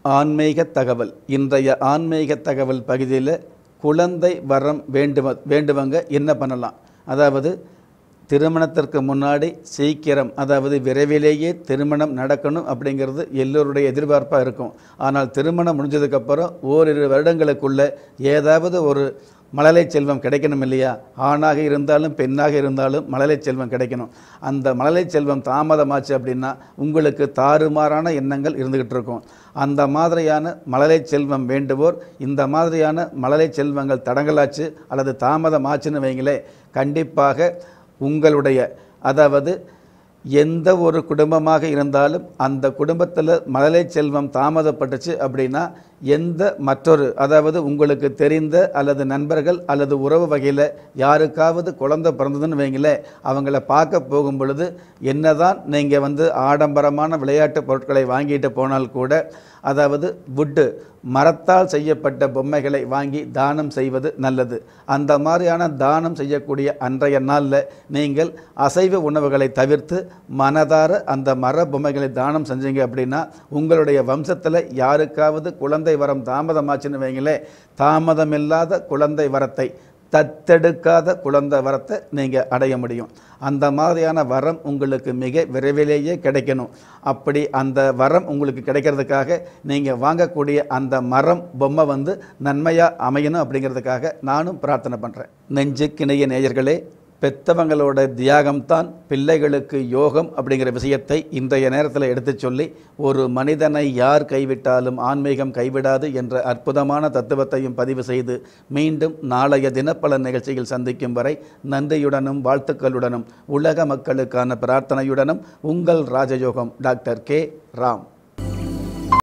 ஆன்மீக தகவல் இன்றைய ஆன்மீக தகவல் பகுதியில் குழந்தை வரம் வேண்டுவ வேண்டுவங்க என்ன பண்ணலாம் அதாவது திருமணத்திற்கு முன்னாடி சீக்கிரம் அதாவது விரைவிலேயே திருமணம் நடக்கணும் அப்படிங்கிறது எல்லோருடைய எதிர்பார்ப்பாக இருக்கும் ஆனால் திருமணம் முடிஞ்சதுக்கப்புறம் ஓரிரு வருடங்களுக்குள்ள ஏதாவது ஒரு மழலை செல்வம் கிடைக்கணும் இல்லையா ஆணாக இருந்தாலும் பெண்ணாக இருந்தாலும் மழலை செல்வம் கிடைக்கணும் அந்த மழலை செல்வம் தாமதமாச்சு அப்படின்னா உங்களுக்கு தாறுமாறான எண்ணங்கள் இருந்துகிட்டு இருக்கும் அந்த மாதிரியான மழலை செல்வம் வேண்டுவோர் இந்த மாதிரியான மழலை செல்வங்கள் தடங்கலாச்சு அல்லது தாமதமாச்சுன்னு வைங்களே கண்டிப்பாக உங்களுடைய அதாவது எந்த ஒரு குடும்பமாக இருந்தாலும் அந்த குடும்பத்தில் மழலை செல்வம் தாமதப்பட்டுச்சு அப்படின்னா எந்த மற்றொரு அதாவது உங்களுக்கு தெரிந்த அல்லது நண்பர்கள் அல்லது உறவு வகையில் யாருக்காவது குழந்தை பிறந்ததுன்னு வைங்களேன் அவங்கள பார்க்க போகும் பொழுது என்னதான் நீங்கள் வந்து ஆடம்பரமான விளையாட்டு பொருட்களை வாங்கிட்டு போனால் கூட அதாவது வுட்டு மரத்தால் செய்யப்பட்ட பொம்மைகளை வாங்கி தானம் செய்வது நல்லது அந்த மாதிரியான தானம் செய்யக்கூடிய அன்றைய நாளில் நீங்கள் அசைவ உணவுகளை தவிர்த்து மனதார அந்த மர பொம்மைகளை தானம் செஞ்சீங்க அப்படின்னா உங்களுடைய வம்சத்தில் யாருக்காவது குழந்தை வரம் தாமதமாச்சுன்னு வைங்களேன் தாமதமில்லாத குழந்தை வரத்தை தத்தெடுக்காத குழந்தை வரத்தை நீங்கள் அடைய முடியும் அந்த மாதிரியான வரம் உங்களுக்கு மிக விரைவிலேயே கிடைக்கணும் அப்படி அந்த வரம் உங்களுக்கு கிடைக்கிறதுக்காக நீங்கள் வாங்கக்கூடிய அந்த மரம் பொம்மை வந்து நன்மையாக அமையணும் அப்படிங்கிறதுக்காக நானும் பிரார்த்தனை பண்ணுறேன் நெஞ்சுக்கிணைய நேயர்களே பெத்தவங்களோட தியாகம்தான் பிள்ளைகளுக்கு யோகம் அப்படிங்கிற விஷயத்தை இன்றைய நேரத்தில் எடுத்துச் சொல்லி ஒரு மனிதனை யார் கைவிட்டாலும் ஆன்மீகம் கைவிடாது என்ற அற்புதமான தத்துவத்தையும் பதிவு செய்து மீண்டும் நாளைய தினப்பலன் நிகழ்ச்சியில் சந்திக்கும் வரை நன்றியுடனும் வாழ்த்துக்களுடனும் உலக மக்களுக்கான பிரார்த்தனையுடனும் உங்கள் ராஜயோகம் டாக்டர் கே ராம்